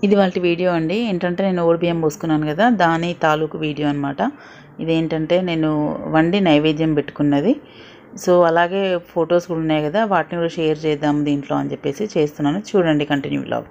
ఇది వాళ్ళ వీడియో అండి ఏంటంటే నేను ఓడిబియ్యం పోసుకున్నాను కదా దాని తాలూకు వీడియో అనమాట ఇదేంటంటే నేను వండి నైవేద్యం పెట్టుకున్నది సో అలాగే ఫొటోస్ కూడా ఉన్నాయి కదా వాటిని కూడా షేర్ చేద్దాం దీంట్లో అని చెప్పేసి చేస్తున్నాను చూడండి కంటిన్యూ వ్లాగ్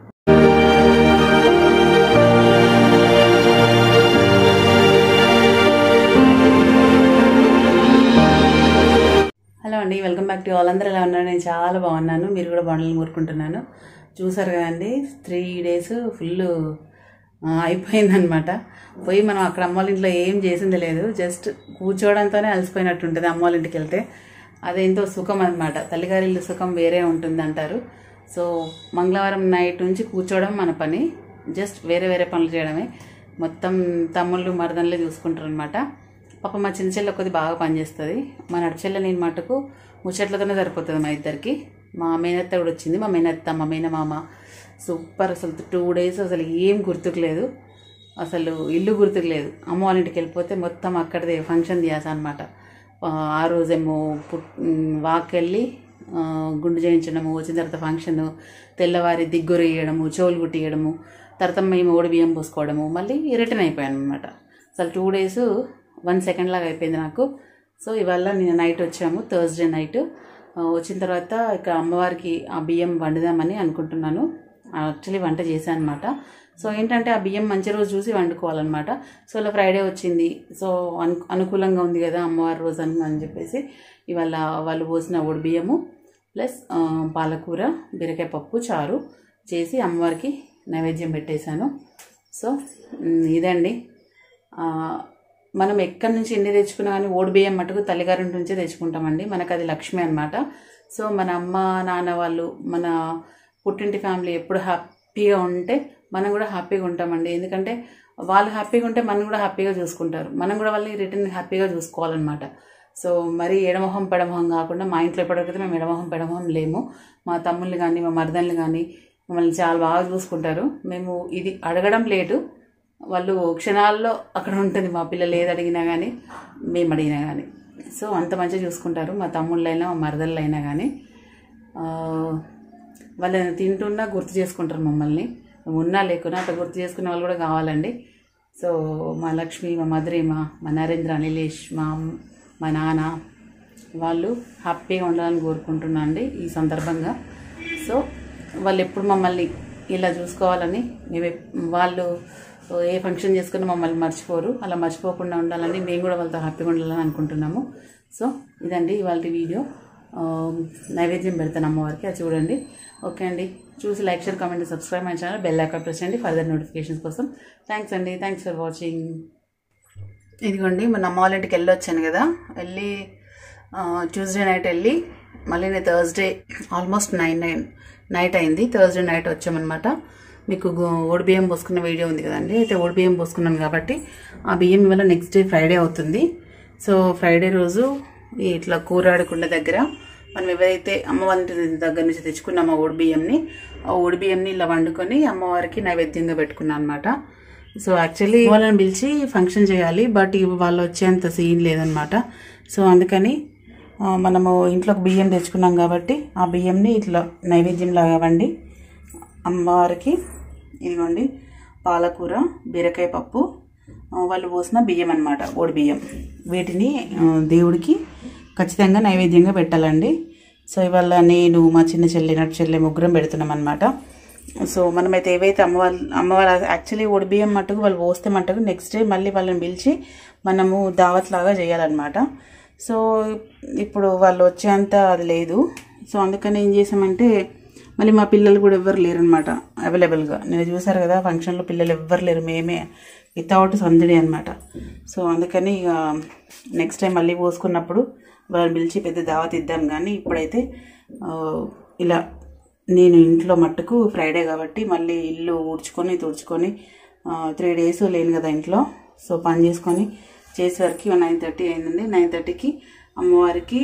హలో అండి వెల్కమ్ బ్యాక్ టు ఆల్ అందరూ ఎలా ఉన్నారు నేను చాలా బాగున్నాను మీరు కూడా బాగుండాలని కోరుకుంటున్నాను చూసారు కదండి త్రీ డేస్ ఫుల్ అయిపోయిందనమాట పోయి మనం అక్కడ అమ్మ వాళ్ళ ఇంట్లో ఏం చేసింది లేదు జస్ట్ కూర్చోవడంతోనే అలసిపోయినట్టు ఉంటుంది అమ్మ వాళ్ళ ఇంటికి వెళ్తే అదేంతో సుఖం అనమాట తల్లిగారి ఇల్లు సుఖం వేరే ఉంటుంది అంటారు సో మంగళవారం నైట్ నుంచి కూర్చోవడం మన పని జస్ట్ వేరే వేరే పనులు చేయడమే మొత్తం తమ్ముళ్ళు మరదన్లే చూసుకుంటారు అనమాట పాప మా చిన్న చెల్లె కొద్ది బాగా పనిచేస్తుంది మా నడిచెల్లె నేను మటుకు ముచ్చట్లతోనే సరిపోతుంది మా ఇద్దరికి మా మేనత్త కూడా వచ్చింది మా మేనత్త మా మేనమామ సూపర్ అసలు టూ డేస్ అసలు ఏం గుర్తుకులేదు అసలు ఇల్లు గుర్తుకులేదు అమ్మ వాళ్ళ ఇంటికి వెళ్ళిపోతే మొత్తం అక్కడిదే ఫంక్షన్ దియాస అనమాట ఆ రోజేమో పుట్ వాకెళ్ళి గుండు చేయించడము వచ్చిన తర్వాత ఫంక్షన్ తెల్లవారి దిగ్గురు వేయడము చెవులు కుట్టియడము తర్వాత మేము ఓడి బియ్యం పోసుకోవడము మళ్ళీ రిటర్న్ అయిపోయాను అనమాట అసలు టూ డేస్ వన్ సెకండ్ లాగా అయిపోయింది నాకు సో ఇవాళ నేను నైట్ వచ్చాము థర్స్డే నైట్ వచ్చిన తర్వాత ఇక అమ్మవారికి ఆ బియ్యం వండుదామని అనుకుంటున్నాను యాక్చువల్లీ వంట చేశాను అనమాట సో ఏంటంటే ఆ బియ్యం మంచి రోజు చూసి వండుకోవాలన్నమాట సో ఇలా ఫ్రైడే వచ్చింది సో అను అనుకూలంగా ఉంది కదా అమ్మవారి రోజు అని అని చెప్పేసి ఇవాళ వాళ్ళు పోసిన ఒడి బియ్యము ప్లస్ పాలకూర బీరకాయ పప్పు చారు చేసి అమ్మవారికి నైవేద్యం పెట్టేశాను సో ఇదండి మనం ఎక్కడి నుంచి ఎన్ని తెచ్చుకున్నా కానీ ఓడి బియ్యం మటుకు తల్లిగారి నుంచే తెచ్చుకుంటామండి మనకు అది లక్ష్మి అనమాట సో మన అమ్మ నాన్న వాళ్ళు మన పుట్టింటి ఫ్యామిలీ ఎప్పుడు హ్యాపీగా ఉంటే మనం కూడా హ్యాపీగా ఉంటామండి ఎందుకంటే వాళ్ళు హ్యాపీగా ఉంటే మనం కూడా హ్యాపీగా చూసుకుంటారు మనం కూడా వాళ్ళని రిటర్న్ హ్యాపీగా చూసుకోవాలన్నమాట సో మరి ఎడమొహం పెడమొహం కాకుండా మా ఇంట్లో ఎప్పటికైతే మేము ఎడమొహం పెడమొహం లేము మా తమ్ముళ్ళు కానీ మా మరదళ్ళు కానీ మమ్మల్ని చాలా బాగా చూసుకుంటారు మేము ఇది అడగడం లేటు వాళ్ళు క్షణాల్లో అక్కడ ఉంటుంది మా పిల్లలు ఏది అడిగినా కానీ మేము అడిగినా కానీ సో అంత మంచిగా చూసుకుంటారు మా తమ్ముళ్ళైనా మా మరదళ్ళు అయినా కానీ వాళ్ళని తింటున్నా గుర్తు చేసుకుంటారు మమ్మల్ని ఉన్నా లేకున్నా అట్లా గుర్తు చేసుకునే వాళ్ళు కూడా కావాలండి సో మా లక్ష్మి మా మధురి మా మా నరేంద్ర నిలేష్ మా మా నాన్న వాళ్ళు హ్యాపీగా ఉండాలని కోరుకుంటున్నా అండి ఈ సందర్భంగా సో వాళ్ళు ఎప్పుడు మమ్మల్ని ఇలా చూసుకోవాలని మేము వాళ్ళు ఏ ఫంక్షన్ చేసుకున్నా మమ్మల్ని మర్చిపోరు అలా మర్చిపోకుండా ఉండాలని మేము కూడా వాళ్ళతో హ్యాపీగా ఉండాలని అనుకుంటున్నాము సో ఇదండి ఇవాళ వీడియో నైవేద్యం పెడతాను అమ్మవారికి అది చూడండి ఓకే అండి చూసి like share comment subscribe my channel bell icon press చేయండి ఫర్దర్ నోటిఫికేషన్స్ కోసం థ్యాంక్స్ అండి థ్యాంక్స్ ఫర్ వాచింగ్ ఇదిగోండి మన అమ్మ వాళ్ళ ఇంటికి వెళ్ళి వచ్చాను కదా వెళ్ళి ట్యూస్డే నైట్ వెళ్ళి మళ్ళీ నేను Thursday almost nine nine night అయింది థర్స్డే నైట్ వచ్చామన్నమాట మీకు ఓడి బియ్యం పోసుకున్న వీడియో ఉంది కదండి అయితే ఓడి బియ్యం పోసుకున్నాను కాబట్టి ఆ బియ్యం వల్ల నెక్స్ట్ డే ఫ్రైడే అవుతుంది సో ఫ్రైడే రోజు ఇట్లా కూరాడకుండా దగ్గర మనం ఎవరైతే అమ్మ వాళ్ళ దగ్గర నుంచి తెచ్చుకున్నాం ఆ ఓడి బియ్యంని ఆ ఓడి బియ్యంని ఇలా వండుకొని అమ్మవారికి నైవేద్యంగా పెట్టుకున్నాను అనమాట సో యాక్చువల్లీ వాళ్ళని పిలిచి ఫంక్షన్ చేయాలి బట్ వాళ్ళు వచ్చేంత సీన్ లేదనమాట సో అందుకని మనము ఇంట్లోకి బియ్యం తెచ్చుకున్నాం కాబట్టి ఆ బియ్యంని ఇట్లా నైవేద్యం లాగా వండి అమ్మవారికి ఇదిగోండి పాలకూర బీరకాయ పప్పు వాళ్ళు పోసిన బియ్యం అనమాట ఓడి బియ్యం వీటిని దేవుడికి ఖచ్చితంగా నైవేద్యంగా పెట్టాలండి సో ఇవాళ నేను మా చిన్న చెల్లి నటు చెల్లి ముగ్గురం పెడుతున్నాం అనమాట సో మనమైతే ఏవైతే అమ్మవాళ్ళు అమ్మవారు యాక్చువల్లీ ఓడి బియ్యం మట్టుకు వాళ్ళు పోస్తే మట్టుకు నెక్స్ట్ డే మళ్ళీ వాళ్ళని పిలిచి మనము దావత్ లాగా చేయాలన్నమాట సో ఇప్పుడు వాళ్ళు వచ్చేంత అది లేదు సో అందుకని ఏం చేసామంటే మళ్ళీ మా పిల్లలు కూడా ఎవ్వరు లేరు అనమాట అవైలబుల్గా నేను చూసారు కదా ఫంక్షన్లో పిల్లలు ఎవ్వరు లేరు మేమే వితౌట్ సందడి అనమాట సో అందుకని ఇక నెక్స్ట్ టైం మళ్ళీ పోసుకున్నప్పుడు వాళ్ళని పిలిచి పెద్ద దావత్ ఇద్దాం కానీ ఇప్పుడైతే ఇలా నేను ఇంట్లో మట్టుకు ఫ్రైడే కాబట్టి మళ్ళీ ఇల్లు ఊడ్చుకొని తుడుచుకొని త్రీ డేస్ లేను కదా ఇంట్లో సో పని చేసుకొని చేసేసరికి నైన్ థర్టీ అయిందండి నైన్ థర్టీకి అమ్మవారికి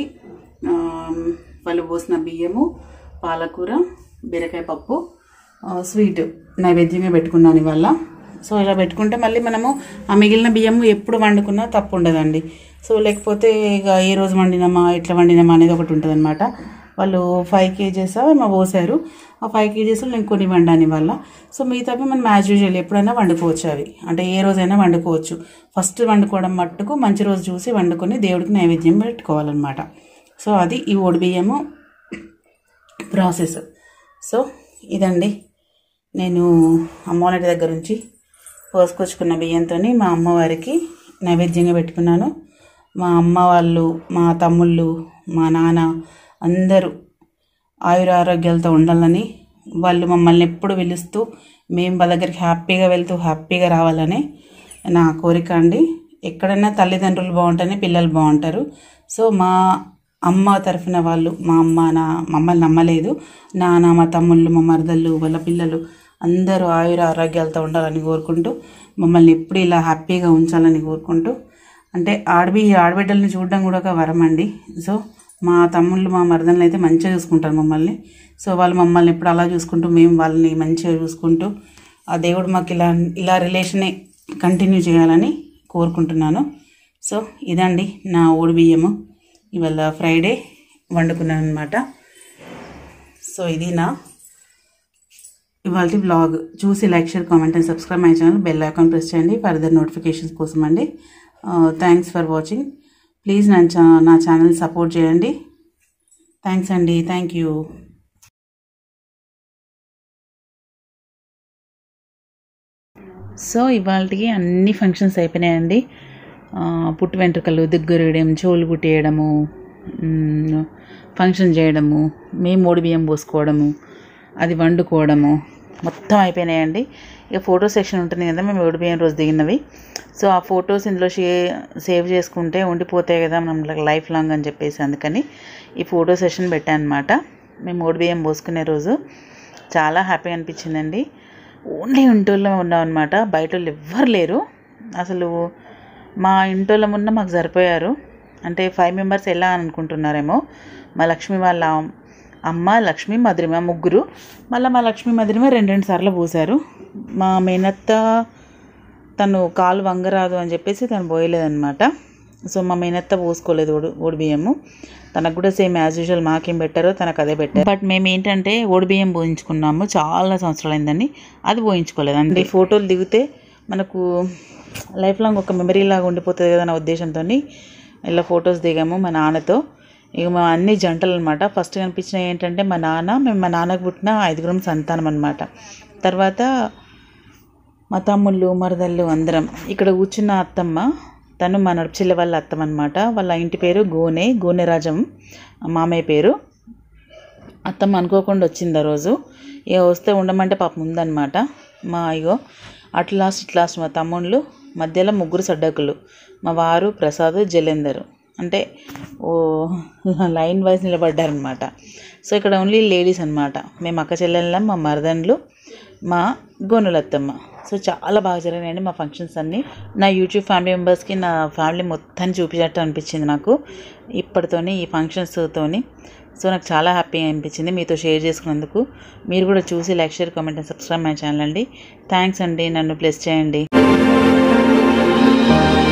వాళ్ళు పోసిన బియ్యము పాలకూర బీరకాయ పప్పు స్వీట్ నైవేద్యంగా పెట్టుకున్నాను ఇవాళ సో ఇలా పెట్టుకుంటే మళ్ళీ మనము ఆ మిగిలిన బియ్యము ఎప్పుడు వండుకున్నా తప్పు ఉండదండి సో లేకపోతే ఇక ఏ రోజు వండినామా ఎట్లా వండినామా అనేది ఒకటి ఉంటుంది అనమాట వాళ్ళు ఫైవ్ కేజెస్ ఏమో పోసారు ఆ ఫైవ్ కేజెస్ నేను కొన్ని వండాను వల్ల సో మిగతావి మనం యాజ్ యూజువల్ ఎప్పుడైనా వండుకోవచ్చు అవి అంటే ఏ రోజైనా వండుకోవచ్చు ఫస్ట్ వండుకోవడం మట్టుకు మంచి రోజు చూసి వండుకొని దేవుడికి నైవేద్యం పెట్టుకోవాలన్నమాట సో అది ఈ ఓడి బియ్యము ప్రాసెస్ సో ఇదండి నేను అమ్మవారి దగ్గర నుంచి పోసుకొచ్చుకున్న బియ్యంతో మా అమ్మవారికి నైవేద్యంగా పెట్టుకున్నాను మా అమ్మ వాళ్ళు మా తమ్ముళ్ళు మా నాన్న అందరూ ఆయుర ఆరోగ్యాలతో ఉండాలని వాళ్ళు మమ్మల్ని ఎప్పుడు పిలుస్తూ మేము వాళ్ళ దగ్గరికి హ్యాపీగా వెళ్తూ హ్యాపీగా రావాలని నా కోరిక అండి ఎక్కడైనా తల్లిదండ్రులు బాగుంటేనే పిల్లలు బాగుంటారు సో మా అమ్మ తరఫున వాళ్ళు మా అమ్మ నా మమ్మల్ని నమ్మలేదు నాన్న మా తమ్ముళ్ళు మా మరదళ్ళు వాళ్ళ పిల్లలు అందరూ ఆయుర ఆరోగ్యాలతో ఉండాలని కోరుకుంటూ మమ్మల్ని ఎప్పుడు ఇలా హ్యాపీగా ఉంచాలని కోరుకుంటూ అంటే ఆడబి ఆడబిడ్డల్ని చూడడం కూడా ఒక వరం అండి సో మా తమ్ముళ్ళు మా మరదళ్ళు అయితే మంచిగా చూసుకుంటారు మమ్మల్ని సో వాళ్ళు మమ్మల్ని ఎప్పుడు అలా చూసుకుంటూ మేము వాళ్ళని మంచిగా చూసుకుంటూ ఆ దేవుడు మాకు ఇలా ఇలా రిలేషనే కంటిన్యూ చేయాలని కోరుకుంటున్నాను సో ఇదండి నా ఓడి బియ్యము ఇవాళ ఫ్రైడే వండుకున్నాను అనమాట సో ఇది నా ఇవాళ బ్లాగ్ చూసి like share comment and subscribe my channel bell icon press చేయండి ఫర్దర్ నోటిఫికేషన్స్ కోసం అండి థ్యాంక్స్ ఫర్ వాచింగ్ ప్లీజ్ నా ఛా నా ఛానల్ సపోర్ట్ చేయండి థ్యాంక్స్ అండి థ్యాంక్ యూ సో ఇవాళకి అన్ని ఫంక్షన్స్ అయిపోయినాయండి ఆ, పుట్టు వెంట్రుకలు దిగ్గురేయడం చెవులు కుట్టేయడము మ్, ఫంక్షన్ చేయడము మేము మూడు బియ్యం పోసుకోవడము అది వండుకోవడము మొత్తం అయిపోయినాయండి ఇక ఫోటో సెక్షన్ ఉంటుంది కదా మేము మూడు బియ్యం రోజు దిగినవి సో ఆ ఫొటోస్ ఇందులో షే సేవ్ చేసుకుంటే ఉండిపోతాయి కదా మనం లైఫ్ లాంగ్ అని చెప్పేసి అందుకని ఈ ఫోటో సెషన్ పెట్టాను అనమాట మేము మూడు బియ్యం పోసుకునే రోజు చాలా హ్యాపీగా అనిపించిందండి ఓన్లీ ఇంటోళ్ళమే ఉన్నాం అనమాట బయట వాళ్ళు ఎవ్వరు లేరు అసలు మా ఇంటోళ్ళం ఉన్న మాకు సరిపోయారు అంటే ఫైవ్ మెంబర్స్ ఎలా అని అనుకుంటున్నారేమో మా లక్ష్మి వాళ్ళ అమ్మ లక్ష్మి మధురిమ ముగ్గురు మళ్ళీ మా లక్ష్మి మధురిమ రెండు రెండు సార్లు పోసారు మా మేనత్త తను కాలు వంగరాదు అని చెప్పేసి తను పోయలేదన్నమాట సో మా మేనత్త పోసుకోలేదు ఓడి ఓడి బియ్యము తనకు కూడా సేమ్ యాజ్ యూజువల్ మాకేం పెట్టారో తనకు అదే పెట్టారు బట్ మేము ఏంటంటే ఓడి బియ్యం పోయించుకున్నాము చాలా సంవత్సరాలు అయిందని అది పోయించుకోలేదు అంటే ఫోటోలు దిగితే మనకు లైఫ్ లాంగ్ ఒక మెమరీ లాగా ఉండిపోతుంది కదా నా ఉద్దేశంతో ఇలా ఫొటోస్ దిగాము మా నాన్నతో ఇక మా అన్ని జంటలు అనమాట ఫస్ట్ కనిపించినవి ఏంటంటే మా నాన్న మేము మా నాన్నకు పుట్టిన ఐదుగురం సంతానం అనమాట తర్వాత మా తమ్ముళ్ళు మరదళ్ళు అందరం ఇక్కడ కూర్చున్న అత్తమ్మ తను మా నడుపుచిల్ల వాళ్ళ అత్తమ్మ అనమాట వాళ్ళ ఇంటి పేరు గోనె గోనెరాజం మామయ్య పేరు అత్తమ్మ అనుకోకుండా వచ్చింది ఆ రోజు ఇక వస్తే ఉండమంటే పాపం ఉందన్నమాట మా ఇగో అటు లాస్ట్ ఇటు లాస్ట్ మా తమ్ముళ్ళు మధ్యలో ముగ్గురు సడ్డకులు మా వారు ప్రసాద్ జలేందర్ అంటే ఓ లైన్ వైజ్ నిలబడ్డారనమాట సో ఇక్కడ ఓన్లీ లేడీస్ అనమాట మేము అక్క చెల్లెళ్ళం మా మరదండ్లు మా గోనులత్తమ్మ సో చాలా బాగా జరిగినాయండి మా ఫంక్షన్స్ అన్నీ నా యూట్యూబ్ ఫ్యామిలీ మెంబర్స్కి నా ఫ్యామిలీ మొత్తాన్ని చూపించినట్టు అనిపించింది నాకు ఇప్పటితోని ఈ ఫంక్షన్స్తోని సో నాకు చాలా హ్యాపీగా అనిపించింది మీతో షేర్ చేసుకున్నందుకు మీరు కూడా చూసి like share comment and subscribe my channel అండి థ్యాంక్స్ అండి నన్ను ప్లస్ చేయండి